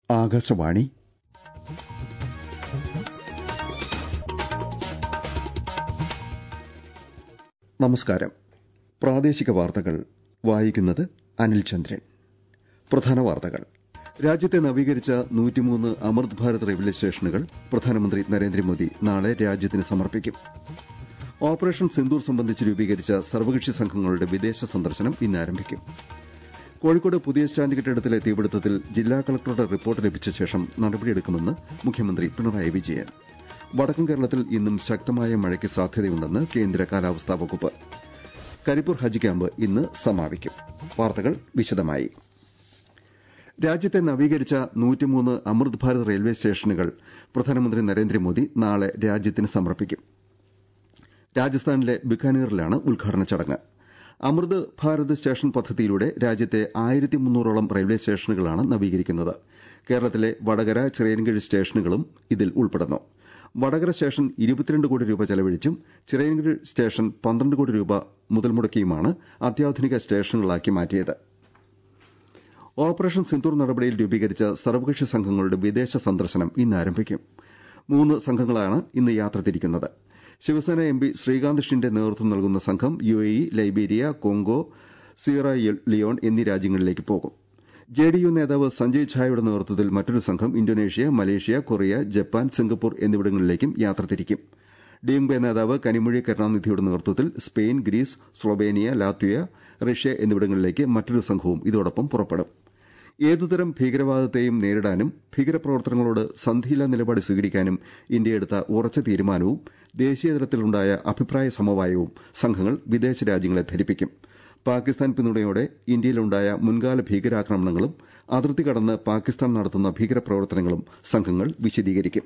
ആകാശവാണി നമസ്കാരം പ്രാദേശിക വാർത്തകൾ വായിക്കുന്നത് അനിൽ ചന്ദ്രൻ പ്രധാന വാർത്തകൾ രാജ്യത്തെ നവീകരിച്ച നൂറ്റിമൂന്ന് അമൃത് ഭാരത് റെയിൽവേ സ്റ്റേഷനുകൾ പ്രധാനമന്ത്രി നരേന്ദ്രമോദി നാളെ രാജ്യത്തിന് സമർപ്പിക്കും ഓപ്പറേഷൻ സിന്ദൂർ സംബന്ധിച്ച് രൂപീകരിച്ച സർവകക്ഷി സംഘങ്ങളുടെ വിദേശ സന്ദർശനം ഇന്ന് ആരംഭിക്കും കോഴിക്കോട് പുതിയ സ്റ്റാൻഡ് കെട്ടിടത്തിലെ തീപിടുത്തത്തിൽ ജില്ലാ കളക്ടറുടെ റിപ്പോർട്ട് ലഭിച്ച ശേഷം നടപടിയെടുക്കുമെന്ന് മുഖ്യമന്ത്രി പിണറായി വിജയൻ വടക്കൻ കേരളത്തിൽ ഇന്നും ശക്തമായ മഴയ്ക്ക് സാധ്യതയുണ്ടെന്ന് കേന്ദ്ര കാലാവസ്ഥാ വകുപ്പ് കരിപ്പൂർ ഹജ്ജ് ക്യാമ്പ് ഇന്ന് സമാപിക്കും വാർത്തകൾ വിശദമായി രാജ്യത്തെ നവീകരിച്ച നൂറ്റിമൂന്ന് അമൃത് ഭാരത് റെയിൽവേ സ്റ്റേഷനുകൾ പ്രധാനമന്ത്രി നരേന്ദ്രമോദി നാളെ രാജ്യത്തിന് സമർപ്പിക്കും രാജസ്ഥാനിലെ ബിക്കാനീറിലാണ് ഉദ്ഘാടന ചടങ്ങ് അമൃത് ഭാരത് സ്റ്റേഷൻ പദ്ധതിയിലൂടെ രാജ്യത്തെ ആയിരത്തി മുന്നൂറോളം റെയിൽവേ സ്റ്റേഷനുകളാണ് നവീകരിക്കുന്നത് കേരളത്തിലെ വടകര ചിറയൻകീഴ് സ്റ്റേഷനുകളും ഇതിൽ ഉൾപ്പെടുന്നു വടകര സ്റ്റേഷൻ ഇരുപത്തിരണ്ട് കോടി രൂപ ചെലവഴിച്ചും ചിറയൻകീഴ് സ്റ്റേഷൻ പന്ത്രണ്ട് കോടി രൂപ മുതൽ മുടക്കിയുമാണ് അത്യാധുനിക സ്റ്റേഷനുകളാക്കി മാറ്റിയത് ഓപ്പറേഷൻ സിന്ദൂർ നടപടിയിൽ രൂപീകരിച്ച സർവകക്ഷി സംഘങ്ങളുടെ വിദേശ സന്ദർശനം ഇന്ന് ആരംഭിക്കും മൂന്ന് സംഘങ്ങളാണ് ഇന്ന് യാത്ര തിരിക്കുന്നത് ശിവസേന എം പി ശ്രീകാന്ത് ഷിന്റെ നേതൃത്വം നൽകുന്ന സംഘം U A E Liberia Congo Sierra Leone എന്നീ രാജ്യങ്ങളിലേക്ക് പോകും ജെ ഡി യു നേതാവ് സഞ്ജയ് ഝായുടെ നേതൃത്വത്തിൽ മറ്റൊരു സംഘം Indonesia Malaysia Korea Japan Singapore എന്നിവിടങ്ങളിലേക്കും യാത്ര തിരിക്കും ഡിഎംകെ നേതാവ് കനിമൊഴി കരുണാനിധിയുടെ നേതൃത്വത്തിൽ Spain Greece Slovenia Latvia Russia എന്നിവിടങ്ങളിലേക്ക് മറ്റൊരു സംഘവും ഇതോടൊപ്പം പുറപ്പെടും ഏതുതരം ഭീകരവാദത്തെയും നേരിടാനും ഭീകരപ്രവർത്തനങ്ങളോട് സന്ധിയില്ലാ നിലപാട് സ്വീകരിക്കാനും ഇന്ത്യയെടുത്ത ഉറച്ച തീരുമാനവും ദേശീയതലത്തിലുണ്ടായ അഭിപ്രായ സമവായവും സംഘങ്ങൾ വിദേശ രാജ്യങ്ങളെ ധരിപ്പിക്കും പാകിസ്ഥാൻ പിന്തുണയോടെ ഇന്ത്യയിലുണ്ടായ മുൻകാല ഭീകരാക്രമണങ്ങളും അതിർത്തി കടന്ന് പാകിസ്ഥാൻ നടത്തുന്ന ഭീകരപ്രവർത്തനങ്ങളും സംഘങ്ങൾ വിശദീകരിക്കും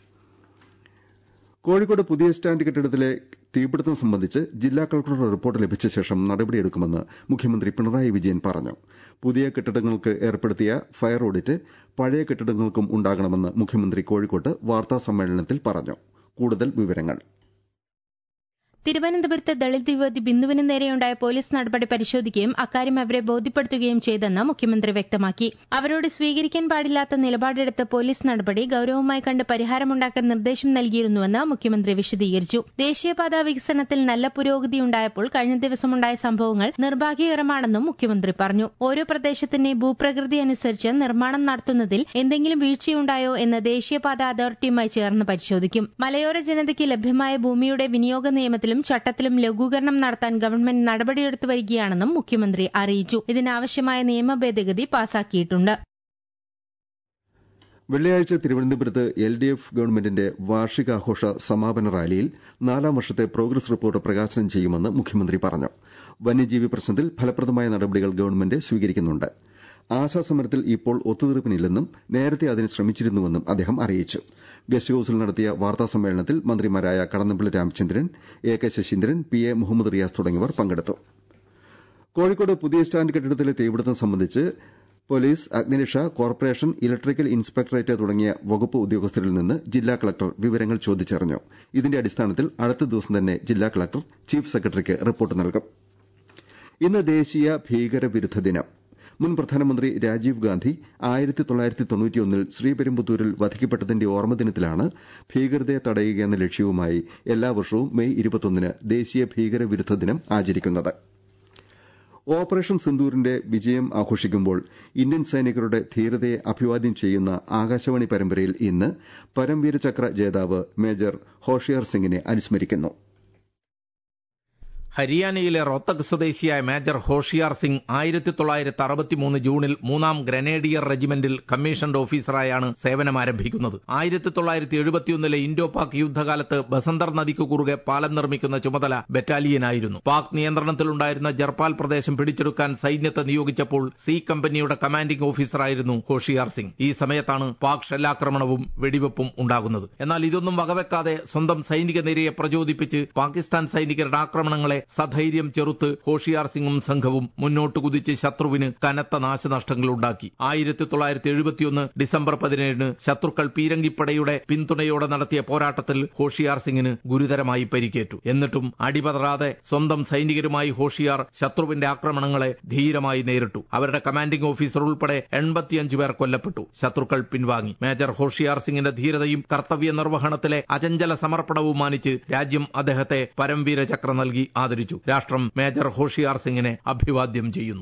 കോഴിക്കോട് പുതിയ സ്റ്റാൻഡ് കെട്ടിടത്തിലെ തീപിടുത്തം സംബന്ധിച്ച് ജില്ലാ കളക്ടറുടെ റിപ്പോർട്ട് ലഭിച്ച ശേഷം നടപടിയെടുക്കുമെന്ന് മുഖ്യമന്ത്രി പിണറായി വിജയൻ പറഞ്ഞു പുതിയ കെട്ടിടങ്ങൾക്ക് ഏർപ്പെടുത്തിയ ഫയർ ഓഡിറ്റ് പഴയ കെട്ടിടങ്ങൾക്കും ഉണ്ടാകണമെന്ന് മുഖ്യമന്ത്രി കോഴിക്കോട്ട് വാർത്താ സമ്മേളനത്തിൽ പറഞ്ഞു കൂടുതൽ വിവരങ്ങൾ തിരുവനന്തപുരത്ത് ദളിത് യുവതി ബിന്ദുവിന് നേരെയുണ്ടായ പോലീസ് നടപടി പരിശോധിക്കുകയും അക്കാര്യം അവരെ ബോധ്യപ്പെടുത്തുകയും ചെയ്തെന്ന് മുഖ്യമന്ത്രി വ്യക്തമാക്കി അവരോട് സ്വീകരിക്കാൻ പാടില്ലാത്ത നിലപാടെടുത്ത് പോലീസ് നടപടി ഗൌരവമായി കണ്ട് പരിഹാരമുണ്ടാക്കാൻ നിർദ്ദേശം നൽകിയിരുന്നുവെന്ന് മുഖ്യമന്ത്രി വിശദീകരിച്ചു ദേശീയപാതാ വികസനത്തിൽ നല്ല പുരോഗതിയുണ്ടായപ്പോൾ കഴിഞ്ഞ ദിവസമുണ്ടായ സംഭവങ്ങൾ നിർഭാഗ്യകരമാണെന്നും മുഖ്യമന്ത്രി പറഞ്ഞു ഓരോ പ്രദേശത്തിന്റെ ഭൂപ്രകൃതി അനുസരിച്ച് നിർമ്മാണം നടത്തുന്നതിൽ എന്തെങ്കിലും വീഴ്ചയുണ്ടായോ എന്ന് ദേശീയപാത അതോറിറ്റിയുമായി ചേർന്ന് പരിശോധിക്കും മലയോര ജനതയ്ക്ക് ലഭ്യമായ ഭൂമിയുടെ വിനിയോഗ നിയമത്തിലും ചട്ടത്തിലും ലഘൂകരണം നടത്താൻ ഗവൺമെന്റ് നടപടിയെടുത്തു വരികയാണെന്നും മുഖ്യമന്ത്രി അറിയിച്ചു ഇതിനാവശ്യമായ നിയമ ഭേദഗതി പാസാക്കിയിട്ടുണ്ട് വെള്ളിയാഴ്ച തിരുവനന്തപുരത്ത് എൽ ഡി എഫ് ഗവൺമെന്റിന്റെ വാർഷികാഘോഷ സമാപന റാലിയിൽ നാലാം വർഷത്തെ പ്രോഗ്രസ് റിപ്പോർട്ട് പ്രകാശനം ചെയ്യുമെന്ന് മുഖ്യമന്ത്രി പറഞ്ഞു വന്യജീവി പ്രശ്നത്തിൽ ഫലപ്രദമായ നടപടികൾ ഗവൺമെന്റ് സ്വീകരിക്കുന്നുണ്ട് ആശാസമരത്തിൽ ഇപ്പോൾ ഒത്തുതീർപ്പിനില്ലെന്നും നേരത്തെ അതിന് ശ്രമിച്ചിരുന്നുവെന്നും അദ്ദേഹം അറിയിച്ചു ഗസ്റ്റ് ഹൌസിൽ നടത്തിയ വാർത്താ സമ്മേളനത്തിൽ മന്ത്രിമാരായ Kadannappally Ramachandran A K Saseendran P A Muhammad Riyas തുടങ്ങിയവർ പങ്കെടുത്തു കോഴിക്കോട് പുതിയ സ്റ്റാൻഡ് കെട്ടിടത്തിലെ തീപിടുത്തം സംബന്ധിച്ച് പോലീസ് അഗ്നിരക്ഷ കോർപ്പറേഷൻ ഇലക്ട്രിക്കൽ ഇൻസ്പെക്ടറേറ്റ് തുടങ്ങിയ വകുപ്പ് ഉദ്യോഗസ്ഥരിൽ നിന്ന് ജില്ലാ കളക്ടർ വിവരങ്ങൾ ചോദിച്ചറിഞ്ഞു ഇതിന്റെ അടിസ്ഥാനത്തിൽ അടുത്ത ദിവസം തന്നെ ജില്ലാ കളക്ടർ ചീഫ് സെക്രട്ടറിക്ക് റിപ്പോർട്ട് നൽകും ഇന്ന് ദേശീയ ഭീകരവിരുദ്ധ ദിനം മുൻ പ്രധാനമന്ത്രി രാജീവ് ഗാന്ധി ആയിരത്തി തൊള്ളായിരത്തി തൊണ്ണൂറ്റിയൊന്നിൽ ശ്രീപെരുമ്പുത്തൂരിൽ വധിക്കപ്പെട്ടതിന്റെ ഓർമ്മദിനത്തിലാണ് ഭീകരതയെ തടയുക എന്ന ലക്ഷ്യവുമായി എല്ലാ വർഷവും മെയ് ഇരുപത്തൊന്നിന് ദേശീയ ഭീകരവിരുദ്ധ ദിനം ആചരിക്കുന്നത് ഓപ്പറേഷൻ സിന്ദൂറിന്റെ വിജയം ആഘോഷിക്കുമ്പോൾ ഇന്ത്യൻ സൈനികരുടെ ധീരതയെ അഭിവാദ്യം ചെയ്യുന്ന ആകാശവാണി പരമ്പരയിൽ ഇന്ന് പരംവീര ചക്ര ജേതാവ് മേജർ ഹോഷിയാർ സിംഗിനെ അനുസ്മരിക്കുന്നു ഹരിയാനയിലെ റോത്തക് സ്വദേശിയായ മേജർ ഹോഷിയാർ സിംഗ് ആയിരത്തി തൊള്ളായിരത്തി അറുപത്തിമൂന്ന് ജൂണിൽ മൂന്നാം ഗ്രനേഡിയർ റെജിമെന്റിൽ കമ്മീഷൻഡ് ഓഫീസറായാണ് സേവനമാരംഭിക്കുന്നത് ആയിരത്തി തൊള്ളായിരത്തി എഴുപത്തിയൊന്നിലെ ഇൻഡോ പാക് യുദ്ധകാലത്ത് ബസന്തർ നദിക്ക് കുറുകെ പാലം നിർമ്മിക്കുന്ന ചുമതല ബറ്റാലിയനായിരുന്നു പാക് നിയന്ത്രണത്തിലുണ്ടായിരുന്ന ജർപ്പാൽ പ്രദേശം പിടിച്ചെടുക്കാൻ സൈന്യത്തെ നിയോഗിച്ചപ്പോൾ സി കമ്പനിയുടെ കമാൻഡിംഗ് ഓഫീസറായിരുന്നു ഹോഷിയാർ സിംഗ് ഈ സമയത്താണ് പാക് ഷെല്ലാക്രമണവും വെടിവെപ്പും ഉണ്ടാകുന്നത് എന്നാൽ ഇതൊന്നും വകവെക്കാതെ സ്വന്തം സൈനിക നിരയെ പ്രചോദിപ്പിച്ച് പാകിസ്ഥാൻ സൈനികരുടെ ആക്രമണങ്ങളെ സധൈര്യം ചെറുത്ത് ഹോഷിയാർ സിംഗും സംഘവും മുന്നോട്ട് കുതിച്ച് ശത്രുവിന് കനത്ത നാശനഷ്ടങ്ങളുണ്ടാക്കി ആയിരത്തി തൊള്ളായിരത്തി എഴുപത്തിയൊന്ന് ഡിസംബർ പതിനേഴിന് ശത്രുക്കൾ പീരങ്കിപ്പടയുടെ പിന്തുണയോടെ നടത്തിയ പോരാട്ടത്തിൽ ഹോഷിയാർ സിംഗിന് ഗുരുതരമായി പരിക്കേറ്റു എന്നിട്ടും അടിപതറാതെ സ്വന്തം സൈനികരുമായി ഹോഷിയാർ ശത്രുവിന്റെ ആക്രമണങ്ങളെ ധീരമായി നേരിട്ടു അവരുടെ കമാൻഡിംഗ് ഓഫീസർ ഉൾപ്പെടെ എൺപത്തിയഞ്ചു പേർ കൊല്ലപ്പെട്ടു ശത്രുക്കൾ പിൻവാങ്ങി മേജർ ഹോഷിയാർ സിംഗിന്റെ ധീരതയും കർത്തവ്യ നിർവഹണത്തിലെ അചഞ്ചല സമർപ്പണവും മാനിച്ച് രാജ്യം അദ്ദേഹത്തെ പരംവീര ചക്ര നൽകി ആദരിച്ചു രാഷ്ട്രം മേജർ ഹോഷിയാർ സിംഗിനെ അഭിവാദ്യം ചെയ്യുന്നു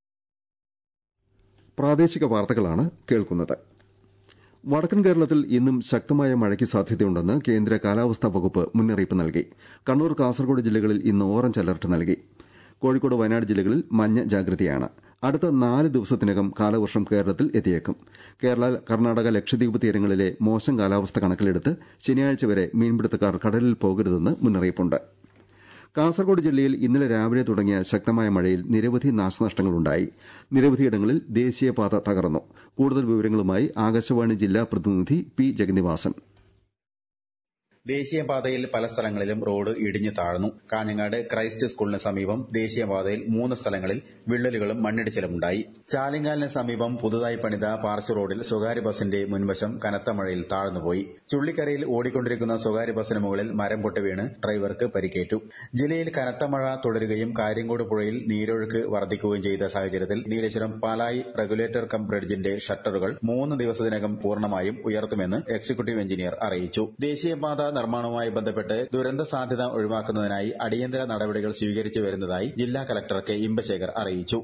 പ്രാദേശിക വാർത്തകളാണ് കേൾക്കുന്നത് വടക്കൻ കേരളത്തിൽ ഇന്നും ശക്തമായ മഴയ്ക്ക് സാധ്യതയുണ്ടെന്ന് കേന്ദ്ര കാലാവസ്ഥാ വകുപ്പ് മുന്നറിയിപ്പ് നൽകി കണ്ണൂർ കാസർഗോഡ് ജില്ലകളിൽ ഇന്ന് ഓറഞ്ച് അലർട്ട് നൽകി കോഴിക്കോട് വയനാട് ജില്ലകളിൽ മഞ്ഞ ജാഗ്രതയാണ് അടുത്ത നാല് ദിവസത്തിനകം കാലവർഷം കേരളത്തിൽ എത്തിയേക്കും കേരള കർണാടക ലക്ഷദ്വീപ് തീരങ്ങളിലെ മോശം കാലാവസ്ഥ കണക്കിലെടുത്ത് ശനിയാഴ്ച വരെ മീൻപിടുത്തക്കാർ കടലിൽ പോകരുതെന്ന് മുന്നറിയിപ്പുണ്ട് കാസർഗോഡ് ജില്ലയിൽ ഇന്നലെ രാവിലെ തുടങ്ങിയ ശക്തമായ മഴയിൽ നിരവധി നാശനഷ്ടങ്ങളുണ്ടായി നിരവധിയിടങ്ങളിൽ ദേശീയപാത തകർന്നു കൂടുതൽ വിവരങ്ങളുമായി ആകാശവാണി ജില്ലാ പ്രതിനിധി പി ജഗന്നിവാസൻ ദേശീയപാതയിൽ പല സ്ഥലങ്ങളിലും റോഡ് ഇടിഞ്ഞു താഴ്ന്നു കാഞ്ഞങ്ങാട് ക്രൈസ്റ്റ് സ്കൂളിന് സമീപം ദേശീയപാതയിൽ മൂന്ന് സ്ഥലങ്ങളിൽ വിള്ളലുകളും മണ്ണിടിച്ചിലുമുണ്ടായി ചാലിങ്ങാലിന് സമീപം പുതുതായി പണിത പാർശ്വ റോഡിൽ സ്വകാര്യ ബസിന്റെ മുൻവശം കനത്ത മഴയിൽ താഴ്ന്നുപോയി ചുള്ളിക്കരയിൽ ഓടിക്കൊണ്ടിരിക്കുന്ന സ്വകാര്യ ബസിന് മുകളിൽ മരം പൊട്ടി വീണ് ഡ്രൈവർക്ക് പരിക്കേറ്റു ജില്ലയിൽ കനത്ത മഴ തുടരുകയും കാര്യങ്കോട് പുഴയിൽ നീരൊഴുക്ക് വർദ്ധിക്കുകയും ചെയ്ത സാഹചര്യത്തിൽ നീലേശ്വരം പാലായി റെഗുലേറ്റർ കം ബ്രിഡ്ജിന്റെ ഷട്ടറുകൾ മൂന്ന് ദിവസത്തിനകം പൂർണ്ണമായും ഉയർത്തുമെന്ന് എക്സിക്യൂട്ടീവ് എഞ്ചിനീയർ അറിയിച്ചു ദേശീയപാത നിർമ്മാണവുമായി ബന്ധപ്പെട്ട് ദുരന്ത സാധ്യത ഒഴിവാക്കുന്നതിനായി അടിയന്തര നടപടികൾ സ്വീകരിച്ചു വരുന്നതായി ജില്ലാ കലക്ടർ കെ ഇമ്പശേഖർ അറിയിച്ചു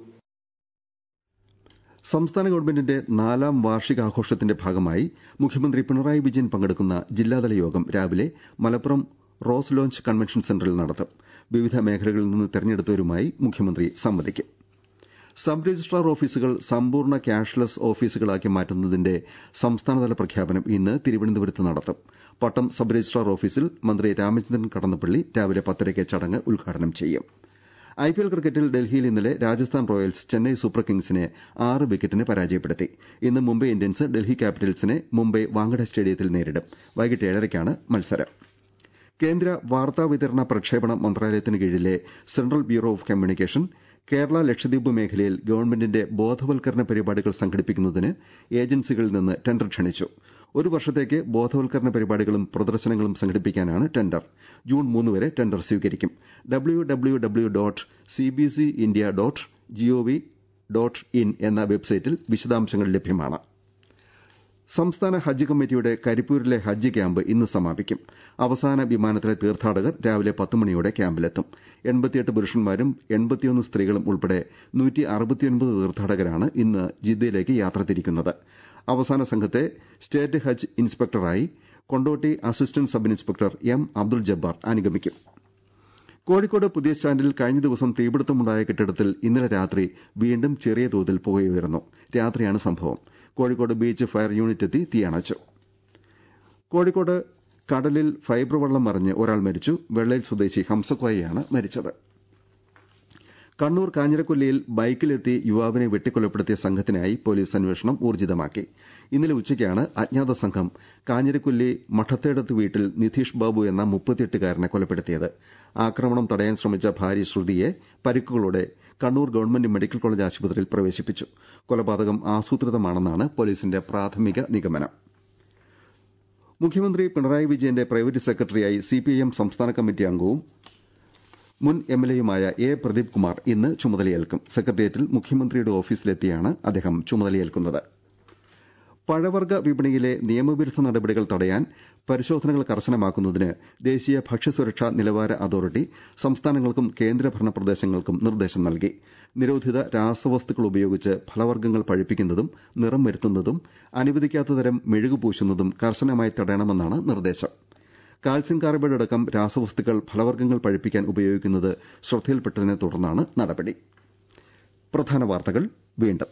സംസ്ഥാന ഗവൺമെന്റിന്റെ നാലാം വാർഷികാഘോഷത്തിന്റെ ഭാഗമായി മുഖ്യമന്ത്രി പിണറായി വിജയൻ പങ്കെടുക്കുന്ന ജില്ലാതല യോഗം രാവിലെ മലപ്പുറം റോസ് ലോഞ്ച് കൺവെൻഷൻ സെന്ററിൽ നടത്തും വിവിധ മേഖലകളിൽ നിന്ന് തെരഞ്ഞെടുത്തവരുമായി മുഖ്യമന്ത്രി സംവദിക്കും സബ് രജിസ്ട്രാർ ഓഫീസുകൾ സമ്പൂർണ്ണ ക്യാഷ്ലെസ് ഓഫീസുകളാക്കി മാറ്റുന്നതിന്റെ സംസ്ഥാനതല പ്രഖ്യാപനം ഇന്ന് തിരുവനന്തപുരത്ത് നടത്തും പട്ടം സബ് രജിസ്ട്രാർ ഓഫീസിൽ മന്ത്രി രാമചന്ദ്രൻ കടന്നപ്പള്ളി രാവിലെ പത്തരയ്ക്ക് ചടങ്ങ് ഉദ്ഘാടനം ചെയ്യും ഐപിഎൽ ക്രിക്കറ്റിൽ ഡൽഹിയിൽ ഇന്നലെ രാജസ്ഥാൻ റോയൽസ് ചെന്നൈ സൂപ്പർ കിങ്സിനെ ആറ് വിക്കറ്റിന് പരാജയപ്പെടുത്തി ഇന്ന് മുംബൈ ഇന്ത്യൻസ് ഡൽഹി ക്യാപിറ്റൽസിനെ മുംബൈ വാങ്കഡെ സ്റ്റേഡിയത്തിൽ നേരിടും വൈകിട്ട് ഏഴരയ്ക്കാണ് മത്സരം കേന്ദ്ര വാർത്താവിതരണ പ്രക്ഷേപണ മന്ത്രാലയത്തിന് കീഴിലെ central bureau of communication Kerala Lakshadweep മേഖലയിൽ ഗവൺമെന്റിന്റെ ബോധവൽക്കരണ പരിപാടികൾ സംഘടിപ്പിക്കുന്നതിന് ഏജൻസികളിൽ നിന്ന് ടെൻഡർ ക്ഷണിച്ചു ഒരു വർഷത്തേക്ക് ബോധവൽക്കരണ പരിപാടികളും പ്രദർശനങ്ങളും സംഘടിപ്പിക്കാനാണ് ടെൻഡർ ജൂൺ മൂന്ന് വരെ ടെൻഡർ സ്വീകരിക്കും W W W dot CBC India dot G O V dot in എന്ന വെബ്സൈറ്റിൽ വിശദാംശങ്ങൾ ലഭ്യമാണ് സംസ്ഥാന ഹജ്ജ് കമ്മിറ്റിയുടെ കരിപ്പൂരിലെ ഹജ്ജ് ക്യാമ്പ് ഇന്ന് സമാപിക്കും അവസാന വിമാനത്തിലെ തീർത്ഥാടകർ രാവിലെ പത്ത് മണിയോടെ ക്യാമ്പിലെത്തും എൺപത്തിയെട്ട് പുരുഷന്മാരും എൺപത്തിയൊന്ന് സ്ത്രീകളും ഉൾപ്പെടെ നൂറ്റി അറുപത്തിയൊൻപത് തീർത്ഥാടകരാണ് ഇന്ന് ജിദ്ദയിലേക്ക് യാത്ര തിരിക്കുന്നത് അവസാന സംഘത്തെ സ്റ്റേറ്റ് ഹജ്ജ് ഇൻസ്പെക്ടറായി Kondotty assistant sub inspector M Abdul Jabbar അനുഗമിക്കും കോഴിക്കോട് പുതിയ സ്റ്റാൻഡിൽ കഴിഞ്ഞ ദിവസം തീപിടുത്തമുണ്ടായ കെട്ടിടത്തിൽ ഇന്നലെ രാത്രി വീണ്ടും ചെറിയ തോതിൽ പുകയുയർന്നു രാത്രിയാണ് സംഭവം കോഴിക്കോട് ബീച്ച് ഫയർ യൂണിറ്റ് എത്തി തീയണച്ചു കോഴിക്കോട് കടലിൽ ഫൈബർ വള്ളം മറിഞ്ഞ് ഒരാൾ മരിച്ചു വെള്ളയിൽ സ്വദേശി ഹംസക്കോയയാണ് മരിച്ചത് കണ്ണൂർ കാഞ്ഞിരക്കൊല്ലിയിൽ ബൈക്കിലെത്തി യുവാവിനെ വെട്ടിക്കൊലപ്പെടുത്തിയ സംഘത്തിനായി പോലീസ് അന്വേഷണം ഊർജിതമാക്കി ഇന്നലെ ഉച്ചയ്ക്കാണ് അജ്ഞാത സംഘം കാഞ്ഞിരക്കൊല്ലി മഠത്തേടത്ത് വീട്ടിൽ നിധീഷ് ബാബു എന്ന മുപ്പത്തിയെട്ടുകാരനെ കൊലപ്പെടുത്തിയത് ആക്രമണം തടയാൻ ശ്രമിച്ച ഭാര്യ ശ്രുതിയെ പരിക്കുകളോടെ കണ്ണൂർ ഗവൺമെന്റ് മെഡിക്കൽ കോളേജ് ആശുപത്രിയിൽ പ്രവേശിപ്പിച്ചു കൊലപാതകം ആസൂത്രിതമാണെന്നാണ് പോലീസിന്റെ പ്രാഥമിക നിഗമനം മുഖ്യമന്ത്രി പിണറായി വിജയന്റെ പ്രൈവറ്റ് സെക്രട്ടറിയായി സിപിഐഎം സംസ്ഥാന കമ്മിറ്റി അംഗവും മുൻ എംഎൽഎയുമായ എ പ്രദീപ് കുമാർ ഇന്ന് ചുമതലയേൽക്കും സെക്രട്ടേറിയറ്റിൽ മുഖ്യമന്ത്രിയുടെ ഓഫീസിലെത്തിയാണ് അദ്ദേഹം ചുമതലയേൽക്കുന്നത് പഴവർഗ്ഗ വിപണിയിലെ നിയമവിരുദ്ധ നടപടികൾ തടയാൻ പരിശോധനകൾ കർശനമാക്കുന്നതിന് ദേശീയ ഭക്ഷ്യസുരക്ഷാ നിലവാര അതോറിറ്റി സംസ്ഥാനങ്ങൾക്കും കേന്ദ്രഭരണ പ്രദേശങ്ങൾക്കും നിർദ്ദേശം നൽകി നിരോധിത രാസവസ്തുക്കൾ ഉപയോഗിച്ച് ഫലവർഗ്ഗങ്ങൾ പഴിപ്പിക്കുന്നതും നിറം വരുത്തുന്നതും അനുവദിക്കാത്ത തരം മെഴുകു പൂശുന്നതും കർശനമായി തടയണമെന്നാണ് നിർദ്ദേശം കാൽസ്യം കാർബൈഡ് അടക്കം രാസവസ്തുക്കൾ ഫലവർഗ്ഗങ്ങൾ പഴിപ്പിക്കാൻ ഉപയോഗിക്കുന്നത് ശ്രദ്ധയിൽപ്പെട്ടതിനെ തുടർന്നാണ് നടപടി പ്രധാന വാർത്തകൾ വീണ്ടും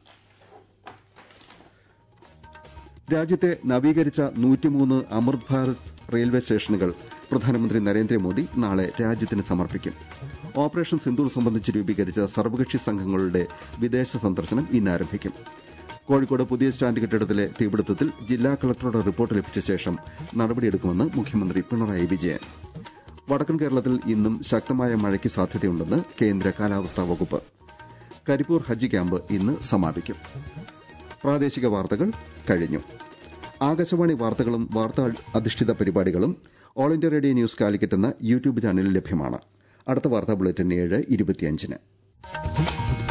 രാജ്യത്തെ നവീകരിച്ച നൂറ്റിമൂന്ന് അമൃത് ഭാരത് റെയിൽവേ സ്റ്റേഷനുകൾ പ്രധാനമന്ത്രി നരേന്ദ്രമോദി നാളെ രാജ്യത്തിന് സമർപ്പിക്കും ഓപ്പറേഷൻ സിന്ദൂർ സംബന്ധിച്ച് രൂപീകരിച്ച സർവകക്ഷി സംഘങ്ങളുടെ വിദേശ സന്ദർശനം ഇന്ന് ആരംഭിക്കും കോഴിക്കോട് പുതിയ സ്റ്റാൻഡ് കെട്ടിടത്തിലെ തീപിടുത്തത്തിൽ ജില്ലാ കളക്ടറുടെ റിപ്പോർട്ട് ലഭിച്ച ശേഷം നടപടിയെടുക്കുമെന്ന് മുഖ്യമന്ത്രി പിണറായി വിജയൻ വടക്കൻ കേരളത്തിൽ ഇന്നും ശക്തമായ മഴയ്ക്ക് സാധ്യതയുണ്ടെന്ന് കേന്ദ്ര കാലാവസ്ഥാ വകുപ്പ് കരിപ്പൂർ ഹജ്ജ് ക്യാമ്പ് ഇന്ന് സമാപിക്കും പ്രാദേശിക വാർത്തകൾ കഴിഞ്ഞു ആകാശവാണി വാർത്തകളും വാർത്താ അധിഷ്ഠിത പരിപാടികളും all India radio news Calicut എന്ന യൂട്യൂബ് ചാനലിൽ ലഭ്യമാണ് അടുത്ത വാർത്താ ബുള്ളറ്റിൻ ഏഴ് ഇരുപത്തിയഞ്ചിന്